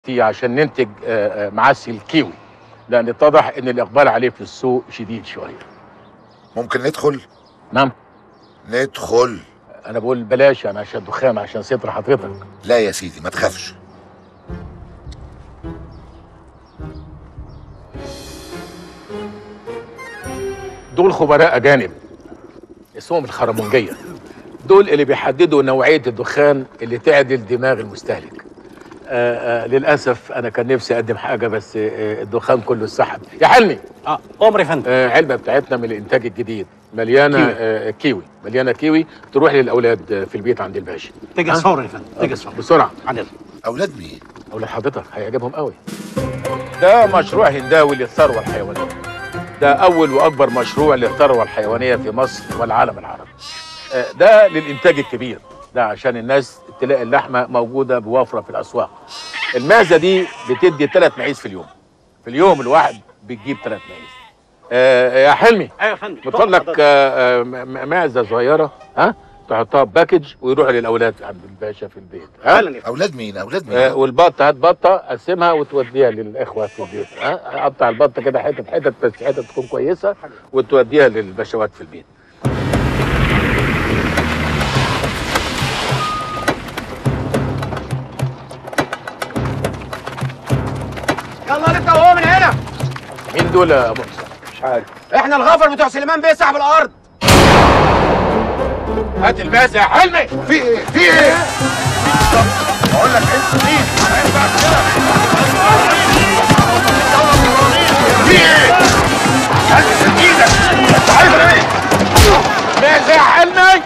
عشان ننتج آه، آه، معسل كيوي لان اتضح ان الاقبال عليه في السوق شديد شويه ممكن ندخل نعم ندخل انا بقول بلاش انا عشان دخان عشان ستر حضرتك لا يا سيدي ما تخافش دول خبراء اجانب اسمهم الخرمونجيه دول اللي بيحددوا نوعيه الدخان اللي تعدل دماغ المستهلك آه آه للاسف انا كان نفسي اقدم حاجه بس آه الدخان كله اتسحب يا حلمي اه امر يا فندم آه علبه بتاعتنا من الانتاج الجديد مليانه كيوي. آه كيوي مليانه كيوي تروح للاولاد آه، في البيت عند الباشا تيجي ها؟ صور يا فندم تيجي صور بسرعه عدل اولاد مين اولاد حضرتك هيعجبهم قوي ده مشروع هنداوي للثروه الحيوانيه ده اول واكبر مشروع للثروه الحيوانيه في مصر والعالم العربي آه، ده للانتاج الكبير ده عشان الناس تلاقي اللحمه موجوده بوفره في الاسواق المعزه دي بتدي ثلاث معيز في اليوم في اليوم الواحد بتجيب ثلاث معيز آه يا حلمي ايوه يا فندم بتقول لك آه، آه، م- م- معزه صغيره ها تحطها في باكج ويروح للاولاد عند الباشا في البيت ها فعلا يا فندم اولاد مين اولاد مين آه، والبطه هات بطه قسمها وتوديها للاخوه في البيت ها قطع البطه كده حتت حتت بس حتت تكون كويسه وتوديها للبشوات في البيت يلا نبدا وهو من هنا مين دول يا ابو حسين؟ مش عارف احنا الغفر بتوع سليمان بيه صاحب الارض هات الماس يا حلمي في ايه في ايه بقول لك انت مين ما ينفعش كده في ايه هات ايدك انت عايز ايه ماس يا حلمي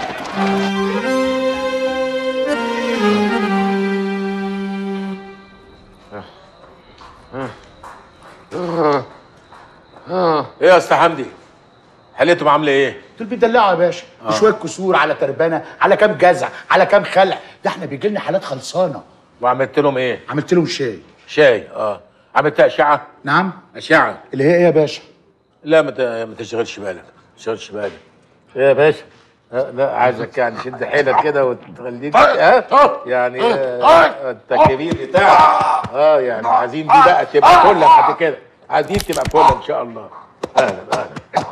ايه يا استاذ حمدي حليتهم عامله ايه؟ دول بيدلعوا يا باشا شويه كسور على تربانه على كام جزع على كام خلع ده احنا بيجي لنا حالات خلصانه وعملت لهم ايه؟ عملت لهم شاي شاي اه عملت اشعه؟ نعم اشعه اللي هي ايه يا باشا لا ما ت- ما تشغلش بالك ما تشغلش بالك إيه يا باشا ها، لا عايزك يعني شد حيلك كده وتخليك ها يعني آه، التكريم بتاعك اه يعني عايزين دي بقى تبقى كلك بعد كده عايزين تبقى كلك ان شاء الله اهلا اهلا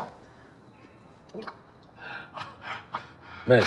ماشي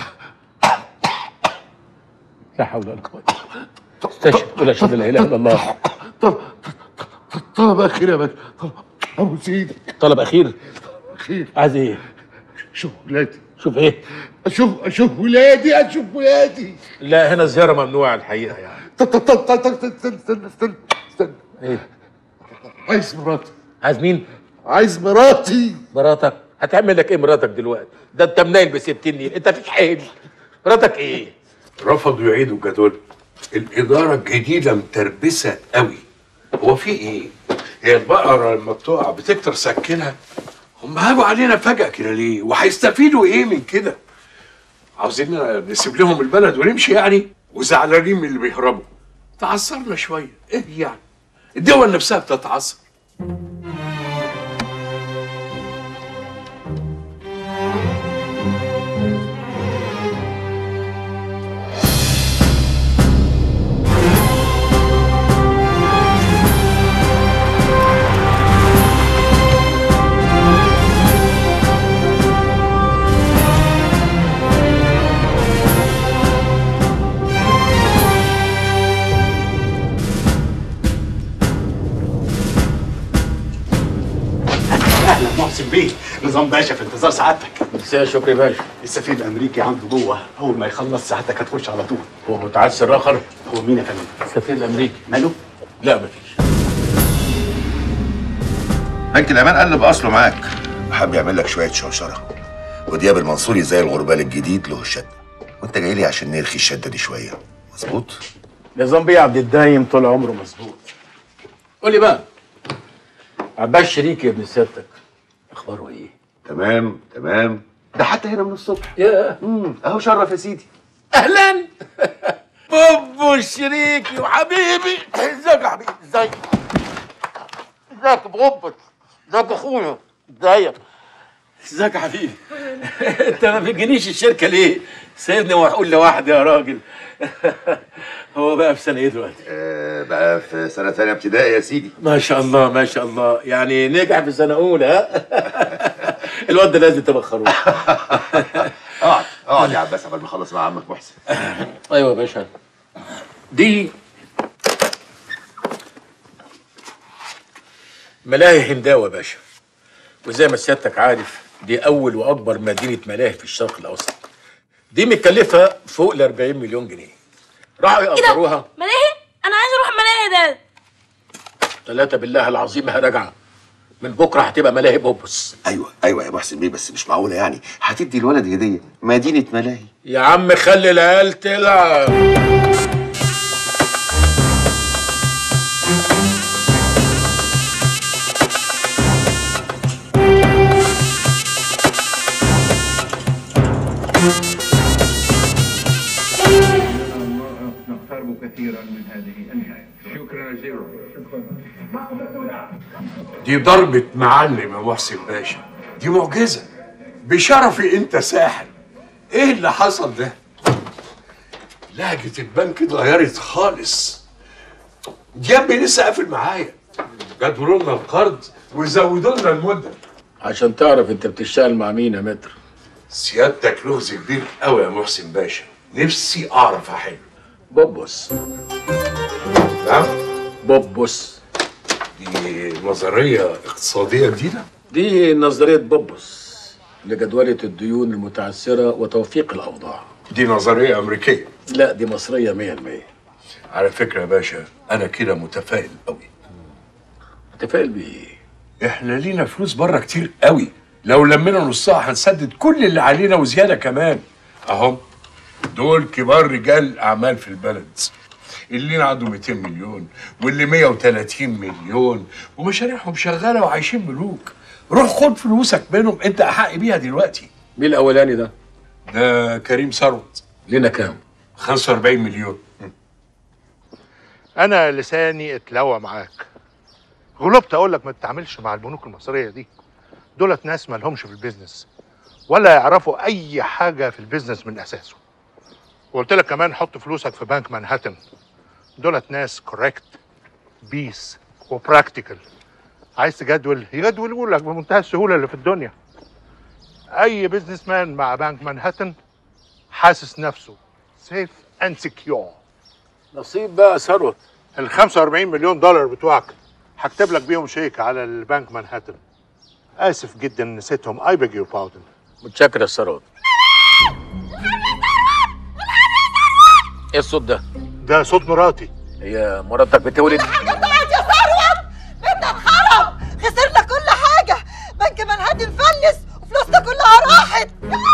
لا حول ولا قوه استشهد قول اشهد ان لا اله الا الله طلب اخير يا باشا طلب ابو سيدي طلب اخير اخير عايز ايه شوف ولادي شوف ايه اشوف اشوف ولادي اشوف ولادي لا هنا الزياره ممنوعه الحقيقه يعني طب طب طب طب طب استنى استنى استنى استنى ايه عايز مراتي عايز مين عايز مراتي مراتك هتعمل لك ايه مراتك دلوقتي ده انت منايل ب 60 نيل انت فيك حيل مراتك ايه رفضوا يعيدوا الجدول الإدارة الجديدة متربسة قوي هو في إيه؟ هي البقرة لما بتقع بتكتر سكنها هم هاجوا علينا فجأة كده ليه؟ وهيستفيدوا إيه من كده؟ عاوزين نسيب لهم البلد ونمشي يعني؟ وزعلانين من اللي بيهربوا تعثرنا شوية إيه يعني؟ الدول نفسها بتتعثر اهلا محسن بيه نظام باشا في انتظار سعادتك مساء شكري باشا السفير الامريكي عنده جوه اول ما يخلص سعادتك هتخش على طول هو متعسر اخر هو مين يا فندم السفير الامريكي ماله لا مفيش بنك الامان قلب اصله معاك وحب يعمل لك شويه شوشره ودياب المنصوري زي الغربال الجديد له الشده وانت جاي لي عشان نرخي الشده دي شويه مظبوط نظام بيه عبد الدايم طول عمره مظبوط قول لي بقى عباس شريكي يا ابن سيادتك اخباره ايه؟ تمام تمام ده حتى هنا من الصبح يا أهو شرف يا سيدي اهلا بوبو شريكي وحبيبي ازيك يا حبيبي ازيك ازيك يا بوبو ازيك يا اخويا ازيك ازيك يا حبيبي انت ما بتجينيش الشركه ليه؟ سيبني وهقول لوحدي يا راجل هو بقى في سنه ايه دلوقتي آه بقى في سنه ثانيه ابتدائي يا سيدي ما شاء الله ما شاء الله يعني نجح في سنه اولى ها الواد ده لازم تبخروه اقعد اقعد يا عباس قبل ما اخلص مع عمك محسن ايوه يا باشا دي ملاهي هنداوة يا باشا وزي ما سيادتك عارف دي أول وأكبر مدينة ملاهي في الشرق الأوسط دي متكلفة فوق ال 40 مليون جنيه راحوا يقدروها ملاهي انا عايز اروح ملاهي ده ثلاثة بالله العظيم راجعة من بكرة هتبقى ملاهي بوبس ايوه ايوه يا محسن بيه بس مش معقوله يعني هتدي الولد هديه مدينه ملاهي يا عم خلي العيال تلعب نقترب كثيرا من هذه النهاية شكرا جزيلا دي ضربة معلم يا محسن باشا دي معجزة بشرفي انت ساحر ايه اللي حصل ده؟ لهجة البنك اتغيرت خالص يا ابني لسه قافل معايا جدولوا لنا القرض وزودوا لنا المدة عشان تعرف انت بتشتغل مع مين يا متر سيادتك لغز كبير قوي يا محسن باشا نفسي اعرف احل بوبس نعم بوبس دي نظرية اقتصادية جديدة دي نظرية بوبس لجدولة الديون المتعثرة وتوفيق الأوضاع دي نظرية أمريكية لا دي مصرية مية المية على فكرة يا باشا أنا كده متفائل قوي متفائل بإيه؟ احنا لينا فلوس بره كتير قوي لو لمينا نصها هنسدد كل اللي علينا وزياده كمان اهم دول كبار رجال اعمال في البلد اللي عنده 200 مليون واللي 130 مليون ومشاريعهم شغاله وعايشين ملوك روح خد فلوسك منهم انت احق بيها دلوقتي مين الأولاني ده؟ ده كريم ثروت لينا كام؟ 45 مليون انا لساني اتلوى معاك غلبت اقول لك ما تتعاملش مع البنوك المصريه دي دولت ناس ما لهمش في البيزنس ولا يعرفوا اي حاجه في البيزنس من اساسه وقلت لك كمان حط فلوسك في بنك مانهاتن دولت ناس كوريكت بيس وبراكتيكال عايز تجدول يجدولوا لك بمنتهى السهوله اللي في الدنيا اي بيزنس مان مع بنك مانهاتن حاسس نفسه سيف اند سكيور نصيب بقى ثروت ال 45 مليون دولار بتوعك هكتب لك بيهم شيك على البنك مانهاتن اسف جدا نسيتهم اي بيج يور باودن متشكر يا ثروت ايه الصوت ده؟ ده صوت مراتي هي مراتك بتولد طلعت يا ثروت بيتنا اتخرب خسرنا كل حاجة بنك منهاتن فلس وفلوسنا كلها راحت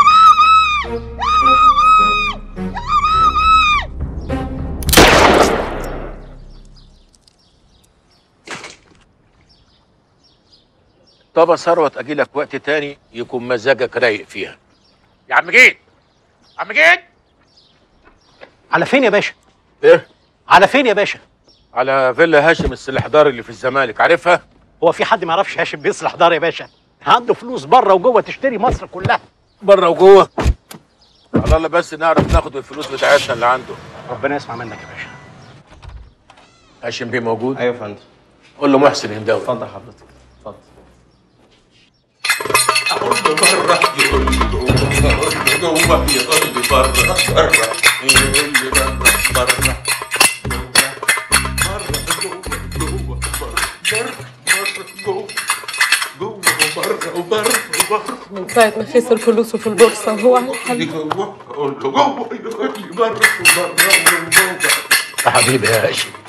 طب يا ثروت اجي لك وقت تاني يكون مزاجك رايق فيها يا عم جيت عم جيت على فين يا باشا؟ ايه على فين يا باشا؟ على فيلا هاشم السلحدار اللي في الزمالك عارفها هو في حد ما يعرفش هاشم بيصلح دار يا باشا؟ عنده فلوس بره وجوه تشتري مصر كلها بره وجوه على الله بس نعرف ناخد الفلوس بتاعتنا اللي عنده ربنا يسمع منك يا باشا هاشم بيه موجود ايوه يا فندم قول له محسن هنداوي اتفضل حضرتك اتفضل اقول له بره يقول لي جوه اقول له جوه يقول لي بره بره يقول لي بره بره من ساعة ما خسر فلوسه في البورصة وهو على الحل اقول له جوه يقول لي بره بره يا حبيبي يا هاشم